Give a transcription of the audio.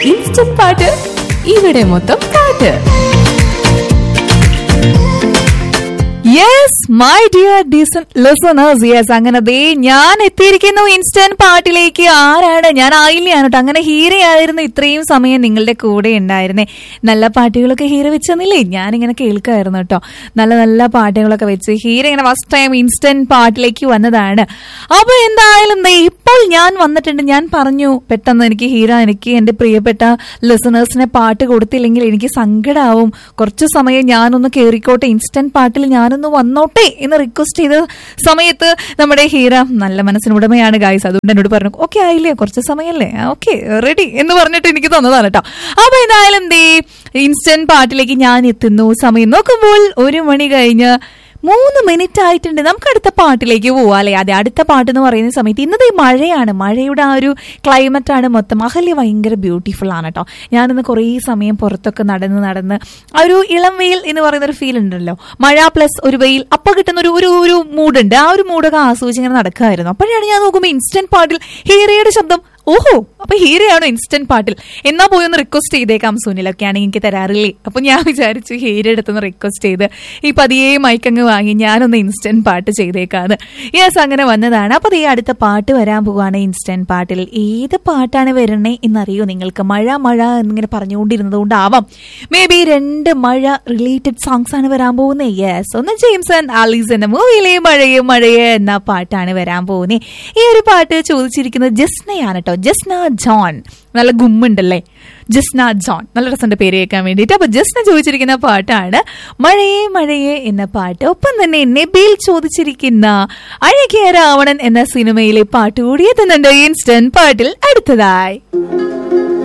instant പാട്ട് ഇവിടെ മൊത്തം പാട്ട് yes my dear decent listeners yes അങ്ങനെ ദേ ഞാൻ എത്തിയിരിക്കുന്നു ഇൻസ്റ്റന്റ് പാട്ടിലേക്ക് ആരാണ് ഞാൻ ആയില്ലയാണ് കേട്ടോ അങ്ങനെ ഹീരയായിരുന്നു ഇത്രയും സമയം നിങ്ങളുടെ കൂടെ ഉണ്ടായിരുന്നേ നല്ല പാട്ടുകളൊക്കെ ഹീര വെച്ചെന്നില്ലേ ഞാനിങ്ങനെ കേൾക്കായിരുന്നു കേട്ടോ നല്ല നല്ല പാട്ടുകളൊക്കെ വെച്ച് ഹീര ഇങ്ങനെ ഫസ്റ്റ് ടൈം ഇൻസ്റ്റന്റ് പാട്ടിലേക്ക് വന്നതാണ് അപ്പൊ എന്തായാലും ദേ ഇപ്പോൾ ഞാൻ വന്നിട്ടുണ്ട് ഞാൻ പറഞ്ഞു പെട്ടെന്ന് എനിക്ക് ഹീര എനിക്ക് എന്റെ പ്രിയപ്പെട്ട ലിസണേഴ്സിനെ പാട്ട് കൊടുത്തില്ലെങ്കിൽ എനിക്ക് സങ്കടാവും കുറച്ചു സമയം ഞാനൊന്ന് കേറിക്കോട്ടെ ഇൻസ്റ്റന്റ് പാട്ടിൽ ഞാനൊന്ന് വന്നോട്ടെ എന്ന് റിക്വസ്റ്റ് ചെയ്ത സമയത്ത് നമ്മുടെ ഹീര നല്ല മനസ്സിനുടമയാണ് ഗായ്സ് അതുകൊണ്ട് എന്നോട് പറഞ്ഞു ഓക്കെ ആയില്ലേ കുറച്ച് സമയമല്ലേ ഓക്കെ റെഡി എന്ന് പറഞ്ഞിട്ട് എനിക്ക് തന്നതാണ് കേട്ടോ അപ്പൊ എന്തായാലും ദേ ഇൻസ്റ്റന്റ് പാട്ടിലേക്ക് ഞാൻ എത്തുന്നു സമയം നോക്കുമ്പോൾ ഒരു മണി കഴിഞ്ഞ് മൂന്ന് മിനിറ്റ് ആയിട്ടുണ്ട് നമുക്ക് അടുത്ത പാട്ടിലേക്ക് പോവാം അല്ലെ അതെ അടുത്ത പാട്ട് എന്ന് പറയുന്ന സമയത്ത് ഇന്നത്തെ ഈ മഴയാണ് മഴയുടെ ആ ഒരു ക്ലൈമറ്റ് ആണ് മൊത്തം അഹല്യ ഭയങ്കര ബ്യൂട്ടിഫുൾ ആണ് കേട്ടോ ഞാനിന്ന് കുറേ സമയം പുറത്തൊക്കെ നടന്ന് നടന്ന് ആ ഒരു ഇളം വെയിൽ എന്ന് പറയുന്ന ഒരു ഫീൽ ഉണ്ടല്ലോ മഴ പ്ലസ് ഒരു വെയിൽ അപ്പൊ കിട്ടുന്ന ഒരു ഒരു ഒരു മൂഡുണ്ട് ആ ഒരു മൂഡൊക്കെ ആസ്വദിച്ച് ഇങ്ങനെ നടക്കുമായിരുന്നു അപ്പോഴാണ് ഞാൻ നോക്കുമ്പോൾ ഇൻസ്റ്റന്റ് പാട്ടിൽ ഹീറയുടെ ശബ്ദം ഓഹോ അപ്പൊ ഹീരയാണോ ഇൻസ്റ്റന്റ് പാട്ടിൽ എന്നാ പോയി ഒന്ന് റിക്വസ്റ്റ് ചെയ്തേക്കാം സുനിലൊക്കെ ആണെങ്കിൽ എനിക്ക് തരാറില്ലേ അപ്പൊ ഞാൻ വിചാരിച്ചു ഹീര അടുത്തൊന്ന് റിക്വസ്റ്റ് ചെയ്ത് ഈ പതിയെ മൈക്കങ്ങ് വാങ്ങി ഞാനൊന്ന് ഇൻസ്റ്റന്റ് പാട്ട് ചെയ്തേക്കാന്ന് യെസ് അങ്ങനെ വന്നതാണ് അപ്പൊ ഈ അടുത്ത പാട്ട് വരാൻ പോവാണ് ഇൻസ്റ്റന്റ് പാട്ടിൽ ഏത് പാട്ടാണ് വരണേ എന്നറിയോ നിങ്ങൾക്ക് മഴ മഴ എന്നിങ്ങനെ പറഞ്ഞുകൊണ്ടിരുന്നത് കൊണ്ടാവാം മേ ബി രണ്ട് മഴ റിലേറ്റഡ് സോങ്സ് ആണ് വരാൻ പോകുന്നത് യെസ് ഒന്ന് ജെയിംസ് ആൻഡ് ആലീസിന്റെ മൂവിയിലെ മഴയെ മഴയെ എന്ന പാട്ടാണ് വരാൻ പോകുന്നത് ഈ ഒരു പാട്ട് ചോദിച്ചിരിക്കുന്നത് ജസ്നയാണ് കേട്ടോ ജസ്ന ജോൺ നല്ല ഗുമ്മുണ്ടല്ലേ ജസ്ന ജോൺ നല്ല രസന്റെ പേര് കേൾക്കാൻ വേണ്ടിയിട്ട് അപ്പൊ ജസ്ന ചോദിച്ചിരിക്കുന്ന പാട്ടാണ് മഴയെ മഴയെ എന്ന പാട്ട് ഒപ്പം തന്നെ നെബീൽ ചോദിച്ചിരിക്കുന്ന അഴകിയ രാവണൻ എന്ന സിനിമയിലെ പാട്ട് കൂടി എത്തുന്നുണ്ട് ഇൻസ്റ്റന്റ് പാട്ടിൽ അടുത്തതായി